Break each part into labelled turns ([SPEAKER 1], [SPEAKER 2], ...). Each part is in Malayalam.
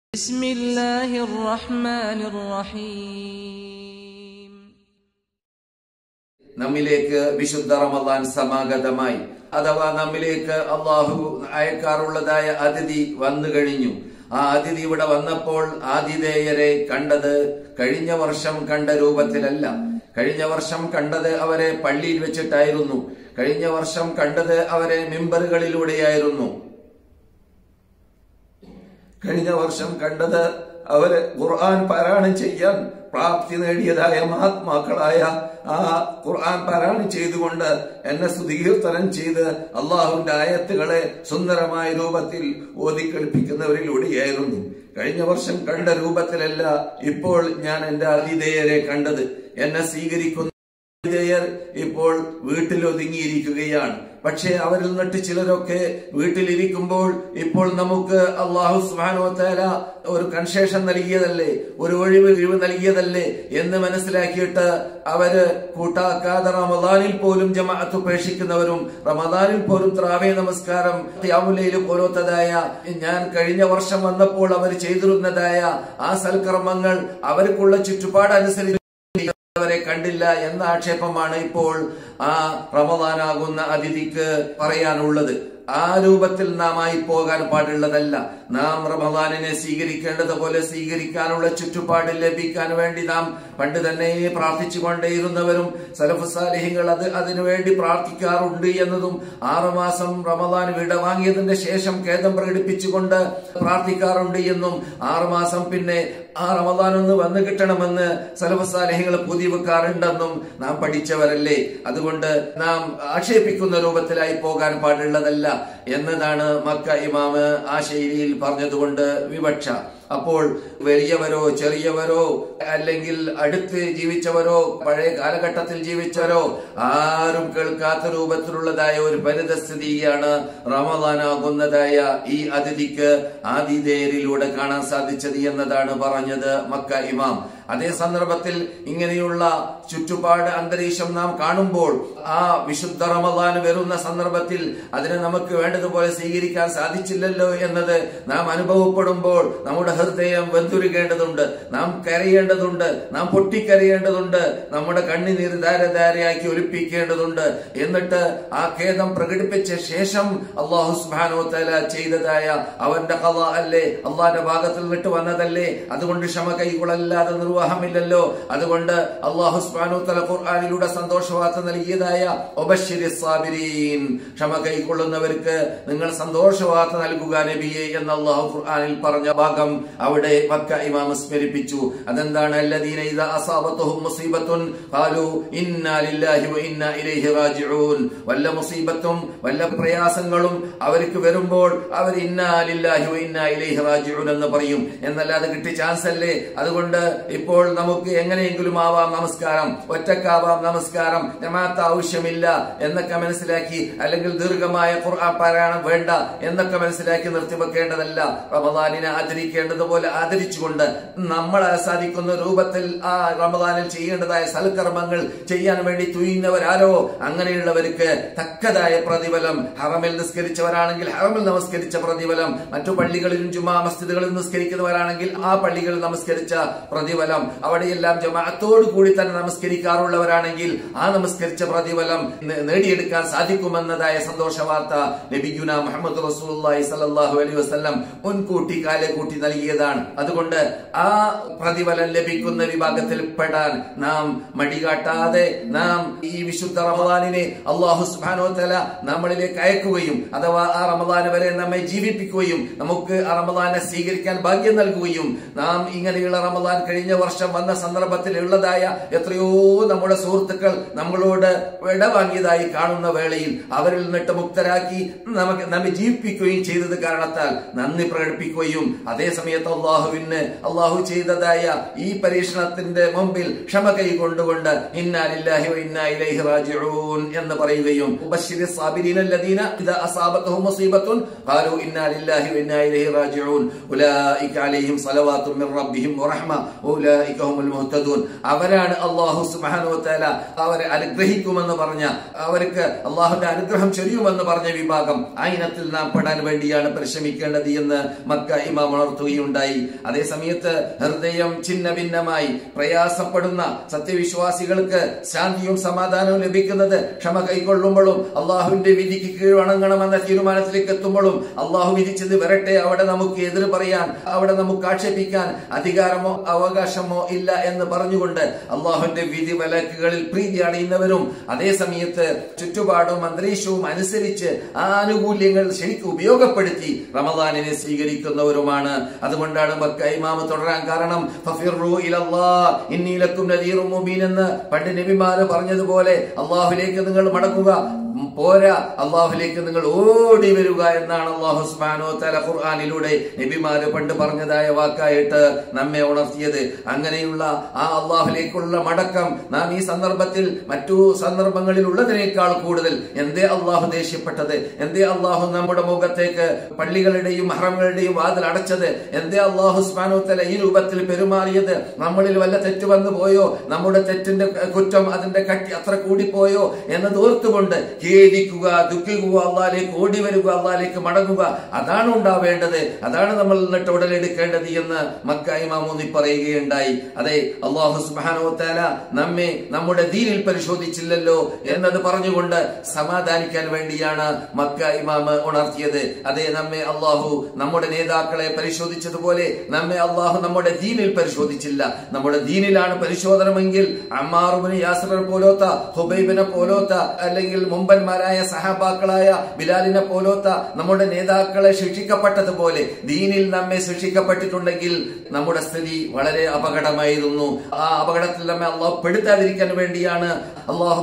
[SPEAKER 1] بسم الله الرحمن الرحيم
[SPEAKER 2] നമ്മിലേക്ക് വിശുദ്ധ റമദാൻ സമാഗതമായി അഥവാ നമ്മിലേക്ക് അള്ളാഹു അയക്കാറുള്ളതായ അതിഥി വന്നു കഴിഞ്ഞു ആ അതിഥി ഇവിടെ വന്നപ്പോൾ ആതിഥേയരെ കണ്ടത് കഴിഞ്ഞ വർഷം കണ്ട രൂപത്തിലല്ല കഴിഞ്ഞ വർഷം കണ്ടത് അവരെ പള്ളിയിൽ വെച്ചിട്ടായിരുന്നു കഴിഞ്ഞ വർഷം കണ്ടത് അവരെ മിമ്പറുകളിലൂടെയായിരുന്നു കഴിഞ്ഞ വർഷം കണ്ടത് അവര് ഖുർആൻ പാരായണം ചെയ്യാൻ പ്രാപ്തി നേടിയതായ മഹാത്മാക്കളായ ആ ഖുർആൻ പാരായണം ചെയ്തുകൊണ്ട് എന്നെ സുധീർത്തനം ചെയ്ത് അള്ളാഹുവിന്റെ ആയത്തുകളെ സുന്ദരമായ രൂപത്തിൽ ഓതിക്കളിപ്പിക്കുന്നവരിലൂടെയായിരുന്നു കഴിഞ്ഞ വർഷം കണ്ട രൂപത്തിലല്ല ഇപ്പോൾ ഞാൻ എന്റെ അതിഥേയരെ കണ്ടത് എന്നെ സ്വീകരിക്കുന്ന വിധേയർ ഇപ്പോൾ വീട്ടിൽ ഒതുങ്ങിയിരിക്കുകയാണ് പക്ഷേ അവരിൽ നിന്നിട്ട് ചിലരൊക്കെ വീട്ടിലിരിക്കുമ്പോൾ ഇപ്പോൾ നമുക്ക് അള്ളാഹു സുബാനോത്തേല ഒരു കൺസേഷൻ നൽകിയതല്ലേ ഒരു ഒഴിവ് കിഴിവ് നൽകിയതല്ലേ എന്ന് മനസ്സിലാക്കിയിട്ട് അവര് കൂട്ടാക്കാതെ റമദാനിൽ പോലും ജമാഅത്ത് ഉപേക്ഷിക്കുന്നവരും റമദാനിൽ പോലും ത്രാവേ നമസ്കാരം യാമുലയിൽ പോലത്തതായ ഞാൻ കഴിഞ്ഞ വർഷം വന്നപ്പോൾ അവർ ചെയ്തിരുന്നതായ ആ സൽക്കർമ്മങ്ങൾ അവർക്കുള്ള ചുറ്റുപാടനുസരിച്ച് അവരെ കണ്ടില്ല എന്ന ആക്ഷേപമാണ് ഇപ്പോൾ ആ റമദാനാകുന്ന അതിഥിക്ക് പറയാനുള്ളത് ആ രൂപത്തിൽ നാം ആയി പോകാൻ പാടുള്ളതല്ല നാം റമദാനിനെ സ്വീകരിക്കേണ്ടതുപോലെ സ്വീകരിക്കാനുള്ള ചുറ്റുപാട് ലഭിക്കാൻ വേണ്ടി നാം പണ്ട് തന്നെ പ്രാർത്ഥിച്ചു കൊണ്ടേയിരുന്നവരും സലഫുസാലിഹികൾ അത് അതിനുവേണ്ടി പ്രാർത്ഥിക്കാറുണ്ട് എന്നതും ആറുമാസം റമദാൻ വിടവാങ്ങിയതിന്റെ ശേഷം ഖേദം പ്രകടിപ്പിച്ചുകൊണ്ട് പ്രാർത്ഥിക്കാറുണ്ട് എന്നും ആറുമാസം പിന്നെ ആ റമദാൻ ഒന്ന് വന്നു കിട്ടണമെന്ന് സലഫുസാലിഹികൾ പുതിയ വെക്കാറുണ്ടെന്നും നാം പഠിച്ചവരല്ലേ അതുകൊണ്ട് നാം ആക്ഷേപിക്കുന്ന രൂപത്തിലായി പോകാൻ പാടുള്ളതല്ല എന്നതാണ് മക്ക ഇമാമ് ആ ശൈലിയിൽ പറഞ്ഞതുകൊണ്ട് വിവക്ഷ അപ്പോൾ വലിയവരോ ചെറിയവരോ അല്ലെങ്കിൽ അടുത്ത് ജീവിച്ചവരോ പഴയ കാലഘട്ടത്തിൽ ജീവിച്ചവരോ ആരും കേൾക്കാത്ത രൂപത്തിലുള്ളതായ ഒരു പരിതസ്ഥിതിയാണ് റമദാനാകുന്നതായ ഈ അതിഥിക്ക് ആതിഥേയരിലൂടെ കാണാൻ സാധിച്ചത് എന്നതാണ് പറഞ്ഞത് മക്ക ഇമാം അതേ സന്ദർഭത്തിൽ ഇങ്ങനെയുള്ള ചുറ്റുപാട് അന്തരീക്ഷം നാം കാണുമ്പോൾ ആ വിശുദ്ധ റമദാൻ വരുന്ന സന്ദർഭത്തിൽ അതിനെ നമുക്ക് വേണ്ടതുപോലെ സ്വീകരിക്കാൻ സാധിച്ചില്ലല്ലോ എന്നത് നാം അനുഭവപ്പെടുമ്പോൾ നമ്മുടെ ഹൃദയം വെന്തുരുകേണ്ടതുണ്ട് നാം കരയേണ്ടതുണ്ട് നാം പൊട്ടിക്കരയേണ്ടതുണ്ട് നമ്മുടെ കണ്ണിനീർ ധാരധാരയാക്കി ഒലിപ്പിക്കേണ്ടതുണ്ട് എന്നിട്ട് ആ ഖേദം പ്രകടിപ്പിച്ച ശേഷം അള്ളാഹു സുബാനോ തല ചെയ്തതായ അവന്റെ കഥ അല്ലേ അള്ളാന്റെ ഭാഗത്തിൽ നിന്നിട്ട് വന്നതല്ലേ അതുകൊണ്ട് ക്ഷമ കൈകൊള്ളല്ലാതെ നിർവാഹമില്ലല്ലോ അതുകൊണ്ട് അള്ളാഹു സുബാനു തല ഖുർആാനിലൂടെ സന്തോഷവാർത്ത നൽകിയതായ ഒബശ്ശിരി സാബിരീൻ ക്ഷമ കൈക്കൊള്ളുന്നവർക്ക് നിങ്ങൾ സന്തോഷവാർത്ത നൽകുക നബിയെ എന്ന് അള്ളാഹു ഖുർആാനിൽ പറഞ്ഞ ഭാഗം അവിടെ മക്ക ഇമാം സ്മരിപ്പിച്ചു അതെന്താണ് അല്ലദീന ഇദാ അസാബത്തുഹും മുസീബത്തുൻ ഖാലു ഇന്നാ ലില്ലാഹി വ ഇന്നാ ഇലൈഹി റാജിഊൻ വല്ല മുസീബത്തും വല്ല പ്രയാസങ്ങളും അവർക്ക് വരുമ്പോൾ അവർ ഇന്നാ ലില്ലാഹി വ ഇന്നാ ഇലൈഹി റാജിഊൻ എന്ന് പറയും എന്നല്ലാതെ കിട്ടിയ ചാൻസ് അല്ലേ അതുകൊണ്ട് ഇപ്പോൾ നമുക്ക് എങ്ങനെയെങ്കിലും ആവാം നമസ്കാരം ഒറ്റക്കാവാം നമസ്കാരം ജമാഅത്ത് ആവശ്യമില്ല എന്നൊക്കെ മനസ്സിലാക്കി അല്ലെങ്കിൽ ദീർഘമായ ഖുർആൻ പാരായണം വേണ്ട എന്നൊക്കെ മനസ്സിലാക്കി നിർത്തിവെക്കേണ്ടതല്ല റമദാനിനെ ആദരിക്കേണ്ടതുപോലെ ആദരിച്ചുകൊണ്ട് നമ്മൾ സാധിക്കുന്ന രൂപത്തിൽ ആ റമദാനിൽ ചെയ്യേണ്ടതായ സൽക്കർമ്മങ്ങൾ ചെയ്യാൻ വേണ്ടി തുയ്യുന്നവരാരോ അങ്ങനെയുള്ളവർക്ക് തക്കതായ പ്രതിഫലം ഹറമിൽ നിസ്കരിച്ചവരാണെങ്കിൽ ഹറമിൽ നമസ്കരിച്ച പ്രതിഫലം മറ്റു പള്ളികളിലും ജുമാ മസ്ജിദുകളിൽ നിസ്കരിക്കുന്നവരാണെങ്കിൽ ആ പള്ളികളിൽ നമസ്കരിച്ച പ്രതിഫലം അവിടെയെല്ലാം ജമാഅത്തോടു കൂടി തന്നെ നമസ്കരിക്കാറുള്ളവരാണെങ്കിൽ ആ നമസ്കരിച്ച പ്രതിഫലം നേ- നേടിയെടുക്കാൻ സാധിക്കുമെന്നതായ സന്തോഷ വാർത്ത നബിഗുന മുഹമ്മദ് റസൂലുള്ളാഹി സ്വല്ലല്ലാഹു അലൈഹി വസല്ലം മുൻകൂട്ടി കാലെ കൂട്ടി നൽകിയതാണ് അതുകൊണ്ട് ആ പ്രതിഫലം ലഭിക്കുന്ന വിഭാഗത്തിൽ പെടാൻ നാം മടികാട്ടാതെ നാം ഈ വിശുദ്ധ റമദാനിനെ അള്ളാഹു സുബ്ഹാനഹു വതആല നമ്മളിലേക്ക് അയക്കുകയും അഥവാ ആ റമദാൻ വരെ നമ്മെ ജീവിപ്പിക്കുകയും നമുക്ക് ആ റമദാനെ സ്വീകരിക്കാൻ ഭാഗ്യം നൽകുകയും നാം ഇങ്ങനെയുള്ള റമദാൻ കഴിഞ്ഞ വർഷം വന്ന സന്ദർഭത്തിൽ ഉള്ളതായ എത്രയോ നമ്മുടെ സുഹൃത്തുക്കൾ നമ്മളോട് വിട വാങ്ങിയതായി കാണുന്ന വേളയിൽ അവരിൽ നിന്നിട്ട് മുക്തരാക്കി നമുക്ക് നമ്മെ ജീവിപ്പിക്കുകയും ചെയ്തത് കാരണത്താൽ നന്ദി പ്രകടിപ്പിക്കുകയും അതേ സമയത്ത് അള്ളാഹുവിന് അള്ളാഹു ചെയ്തതായ ഈ പരീക്ഷണത്തിന്റെ മുമ്പിൽ ക്ഷമ കൈകൊണ്ടുകൊണ്ട് ഇന്നാ ലില്ലാഹി വ ഇന്നാ ഇലൈഹി റാജിഊൻ എന്ന് പറയുകയും ബശ്ശിരി സാബിരീന الذين إذا أصابتهم مصيبة قالوا إنا لله وإنا إليه راجعون أولئك عليهم صلوات من ربهم ورحمة أولئك هم المهتدون അവരാണ് അള്ളാഹു സുബ്ഹാനഹു വതആല അവരെ അനുഗ്രഹിക്കുമെന്ന് പറഞ്ഞ അവർക്ക് അള്ളാഹുന്റെ അനുഗ്രഹം ചൊരിയുമെന്ന് പറഞ്ഞ വിഭാഗം വിഭാഗം ആ ഇനത്തിൽ നാം പെടാൻ വേണ്ടിയാണ് പരിശ്രമിക്കേണ്ടത് എന്ന് മക്ക ഇമാം ഉണർത്തുകയുണ്ടായി അതേ സമയത്ത് ഹൃദയം ഛിന്ന ഭിന്നമായി പ്രയാസപ്പെടുന്ന സത്യവിശ്വാസികൾക്ക് ശാന്തിയും സമാധാനവും ലഭിക്കുന്നത് ക്ഷമ കൈക്കൊള്ളുമ്പോഴും അള്ളാഹുവിന്റെ വിധിക്ക് കീഴ്വണങ്ങണമെന്ന തീരുമാനത്തിലേക്ക് എത്തുമ്പോഴും അള്ളാഹു വിധിച്ചത് വരട്ടെ അവിടെ നമുക്ക് എതിര് പറയാൻ അവിടെ നമുക്ക് ആക്ഷേപിക്കാൻ അധികാരമോ അവകാശമോ ഇല്ല എന്ന് പറഞ്ഞുകൊണ്ട് അള്ളാഹുവിന്റെ വിധി വിലക്കുകളിൽ പ്രീതി അടയുന്നവരും അതേ സമയത്ത് ചുറ്റുപാടും അന്തരീക്ഷവും അനുസരിച്ച് ആ ആനുകൂല്യങ്ങൾ ശരിക്കും ഉപയോഗപ്പെടുത്തി റമദാനിനെ സ്വീകരിക്കുന്നവരുമാണ് അതുകൊണ്ടാണ് മക്ക ഇമാമ് തുടരാൻ കാരണം ഫഫിറു ഇലല്ലാഹ് ഇന്നി ലക്കും നദീറും മുബീൻ എന്ന് പണ്ട് നബിമാര് പറഞ്ഞതുപോലെ അള്ളാഹുലേക്ക് നിങ്ങൾ മടങ്ങുക ഉം, പോരാ അള്ളാഹുലേക്ക് നിങ്ങൾ ഓടി വരിക എന്നാണ് അള്ളാഹു സുബ്ഹാനഹു വ തആല ഖുർആനിലൂടെ നബിമാര് പണ്ട് പറഞ്ഞതായ വാക്കായിട്ട് നമ്മെ ഉണർത്തിയത് അങ്ങനെയുള്ള ആ അള്ളാഹുലേക്കുള്ള മടക്കം നാം ഈ സന്ദർഭത്തിൽ മറ്റു സന്ദർഭങ്ങളിൽ ഉള്ളതിനേക്കാൾ കൂടുതൽ എന്തേ അള്ളാഹു ദേഷ്യപ്പെട്ടത് എന്തേ അള്ളാഹു നമ്മുടെ മുഖത്തേക്ക് പള്ളികളുടെയും ഹറമുകളുടെയും വാതിൽ അടച്ചത് എന്തേ അള്ളാഹു സുബ്ഹാനഹു വ തആല ഈ രൂപത്തിൽ പെരുമാറിയത് നമ്മളിൽ വല്ല തെറ്റ് വന്നു പോയോ നമ്മുടെ തെറ്റിന്റെ കുറ്റം അതിന്റെ കട്ടി അത്ര കൂടിപ്പോയോ എന്നത് ഓർത്തുകൊണ്ട് ഖേദിക്കുക ദുഃഖിക്കുക അള്ളാലേക്ക് ഓടി വരിക അള്ളാലേക്ക് മടങ്ങുക അതാണ് ഉണ്ടാവേണ്ടത് അതാണ് നമ്മൾ എന്നിട്ട് ഉടലെടുക്കേണ്ടത് എന്ന് മക്ക ഇമാമൂന്നി പറയുകയുണ്ടായി അതെ അള്ളാഹു സുബാനോത്താല നമ്മെ നമ്മുടെ ദീനിൽ പരിശോധിച്ചില്ലല്ലോ എന്നത് പറഞ്ഞുകൊണ്ട് സമാധാനിക്കാൻ വേണ്ടിയാണ് മക്ക ഇമാമ് ഉണർത്തിയത് അതെ നമ്മെ അള്ളാഹു നമ്മുടെ നേതാക്കളെ പരിശോധിച്ചതുപോലെ നമ്മെ അള്ളാഹു നമ്മുടെ ദീനിൽ പരിശോധിച്ചില്ല നമ്മുടെ ദീനിലാണ് പരിശോധനമെങ്കിൽ അമ്മാറുബിന് യാസറിനെ പോലോത്ത ഹുബൈബിനെ പോലോത്ത അല്ലെങ്കിൽ മുമ്പന്മാരായ സഹാബാക്കളായ ബിലാലിനെ പോലോത്ത നമ്മുടെ നേതാക്കളെ ശിക്ഷിക്കപ്പെട്ടതുപോലെ ദീനിൽ നമ്മെ ശിക്ഷിക്കപ്പെട്ടിട്ടുണ്ടെങ്കിൽ നമ്മുടെ സ്ഥിതി വളരെ അപകടമായിരുന്നു ആ അപകടത്തിൽ നമ്മെ അള്ളാഹു പെടുത്താതിരിക്കാൻ വേണ്ടിയാണ് അള്ളാഹു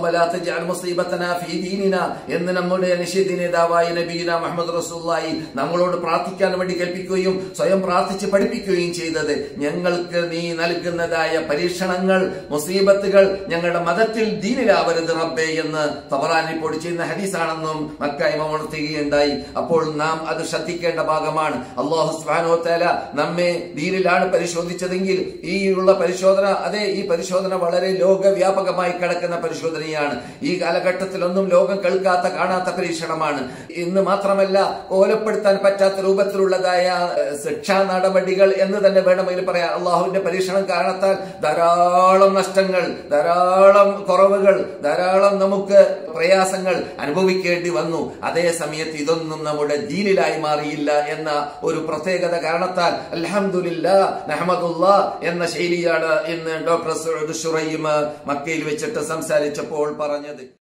[SPEAKER 2] എന്ന് നമ്മുടെ നിഷേധ നേതാവായ നബീന മുഹമ്മദ് റസൂല്ലായി നമ്മളോട് പ്രാർത്ഥിക്കാൻ വേണ്ടി കൽപ്പിക്കുകയും സ്വയം പ്രാർത്ഥിച്ച് പഠിപ്പിക്കുകയും ചെയ്തത് ഞങ്ങൾക്ക് നീ നൽകുന്നതായ പരീക്ഷണങ്ങൾ മുസീബത്തുകൾ ഞങ്ങളുടെ മതത്തിൽ ദീനിലാവരുത് റബ്ബേ എന്ന് തബറാൻ റിപ്പോർട്ട് ചെയ്യുന്ന ഹദീസാണെന്നും മക്കായ്മ ഉണർത്തുകയുണ്ടായി അപ്പോൾ നാം അത് ശ്രദ്ധിക്കേണ്ട ഭാഗമാണ് അള്ളാഹു സ്വാനോത്തല നമ്മെ ദീനിലാണ് പരിശോധിച്ചതെങ്കിൽ ഈ ഉള്ള പരിശോധന അതെ ഈ പരിശോധന വളരെ ലോകവ്യാപകമായി കിടക്കുന്ന പരിശോധനയാണ് ഈ കാലഘട്ടത്തിലൊന്നും ലോകം കേൾക്കാത്ത കാണാത്ത പരീക്ഷണമാണ് ഇന്ന് മാത്രമല്ല കോലപ്പെടുത്താൻ പറ്റാത്ത രൂപത്തിലുള്ളതായ ഏഹ്, ശിക്ഷാ നടപടികൾ എന്ന് തന്നെ വേണമെങ്കിൽ പറയാം അള്ളാഹുവിന്റെ പരീക്ഷണം കാരണത്താൽ ധാരാളം നഷ്ടങ്ങൾ ധാരാളം കുറവുകൾ ധാരാളം നമുക്ക് പ്രയാസങ്ങൾ അനുഭവിക്കേണ്ടി വന്നു അതേ സമയത്ത് ഇതൊന്നും നമ്മുടെ ദീനിലായി മാറിയില്ല എന്ന ഒരു പ്രത്യേകത കാരണത്താൽ അൽഹംദുലില്ല നഹമദുല്ല എന്ന ശൈലിയാണ് ഇന്ന് ഡോക്ടർ സുറൈം മക്കയിൽ വെച്ചിട്ട് സംസാരിച്ചപ്പോൾ പറഞ്ഞത്